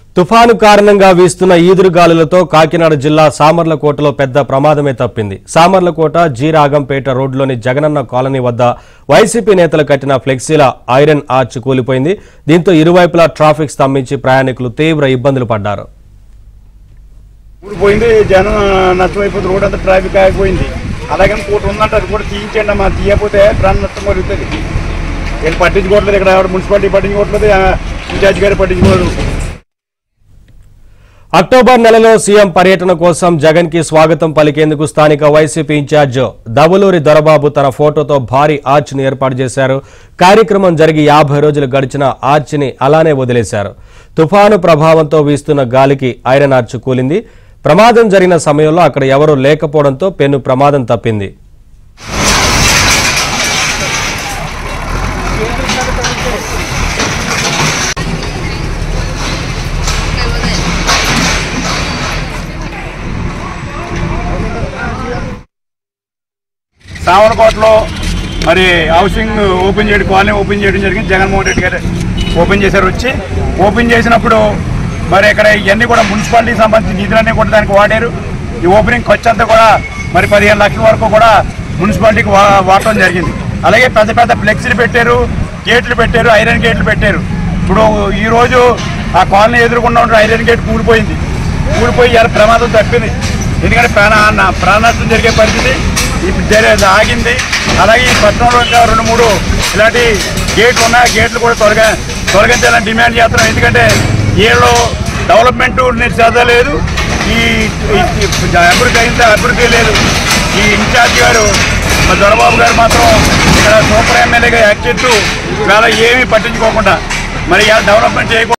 తుఫాను కారణంగా వీస్తున్న ఈదురుగాలులతో కాకినాడ జిల్లా సామర్లకోటలో పెద్ద ప్రమాదమే తప్పింది సామర్లకోట జీరాగంపేట రోడ్లోని జగనన్న కాలనీ వద్ద వైసీపీ నేతలు కట్టిన ఫ్లెక్సీల ఐరన్ ఆర్చ్ కూలిపోయింది దీంతో ఇరువైపులా ట్రాఫిక్ స్తంభించి ప్రయాణికులు తీవ్ర ఇబ్బందులు పడ్డారు ఊడిపోయింది జనం నష్టమైపోతుంది రోడ్ అంతా ట్రాఫిక్ ఆగిపోయింది అలాగే ఇంకోటి ఉందంట అది కూడా తీయించండి అమ్మా తీయకపోతే ప్రాణ నష్టం కలుగుతుంది వీళ్ళు పట్టించుకోవట్లేదు ఇక్కడ ఎవరు మున్సిపాలిటీ పట్టించుకోవట్లేదు ఆ ఇన్ఛార్జ్ గారు పట్టించుకోరు అక్టోబర్ నెలలో సీఎం పర్యటన కోసం జగన్ కి స్వాగతం పలికేందుకు స్థానిక వైసీపీ ఇన్ఛార్జ్ దబలూరి దొరబాబు తన ఫోటోతో భారీ ఆర్చ్ ని ఏర్పాటు చేశారు కార్యక్రమం జరిగి యాభై రోజులు గడిచిన ఆర్చ్ ని అలానే వదిలేశారు తుఫాను ప్రభావంతో వీస్తున్న గాలికి ఐరన్ ఆర్చ్ కూలింది ప్రమాదం జరిగిన సమయంలో అక్కడ ఎవరూ లేకపోవడంతో పెను ప్రమాదం తప్పింది సావనకోటలో మరి హౌసింగ్ ఓపెన్ చేయడం కాలనీ ఓపెన్ చేయడం జరిగింది జగన్మోహన్ రెడ్డి గారు ఓపెన్ చేశారు వచ్చి ఓపెన్ చేసినప్పుడు మరి ఇక్కడ ఇవన్నీ కూడా మున్సిపాలిటీకి సంబంధించిన నిధులన్నీ కూడా దానికి వాడారు ఈ ఓపెనింగ్ ఖర్చు అంతా కూడా మరి పదిహేను లక్షల వరకు కూడా మున్సిపాలిటీకి వా వాడటం జరిగింది అలాగే పెద్ద పెద్ద ఫ్లెక్సీలు పెట్టారు గేట్లు పెట్టారు ఐరన్ గేట్లు పెట్టారు ఇప్పుడు ఈ రోజు ఆ కాలనీ ఎదురుకుండా ఉన్న ఐరన్ గేట్ కూలిపోయింది కూలిపోయి ఇలా ప్రమాదం తప్పింది ఎందుకంటే ప్రాణ నా- ప్రాణ నష్టం జరిగే పరిస్థితి ఇప్పుడు జరి- ఆగింది అలాగే ఈ పట్టణంలో ఇంకా రెండు మూడు ఇలాంటి గేట్లు ఉన్నాయి ఆ గేట్లు కూడా త్వరగా తొలగించాలని డిమాండ్ చేస్తున్నాం ఎందుకంటే వీళ్ళు డెవలప్మెంట్ చదవలేదు ఈ ఈ- ఈ అభివృద్ధి అయితే అభివృద్ధి లేదు ఈ ఇన్ఛార్జ్ గారు మా దొరబాబు గారు మాత్రం ఇక్కడ సూపర్ ఎమ్మెల్యేగా యాక్ట్ చేస్తూ ఇవాళ ఏమీ పట్టించుకోకుండా మరి ఇలా డెవలప్మెంట్ చేయకుండా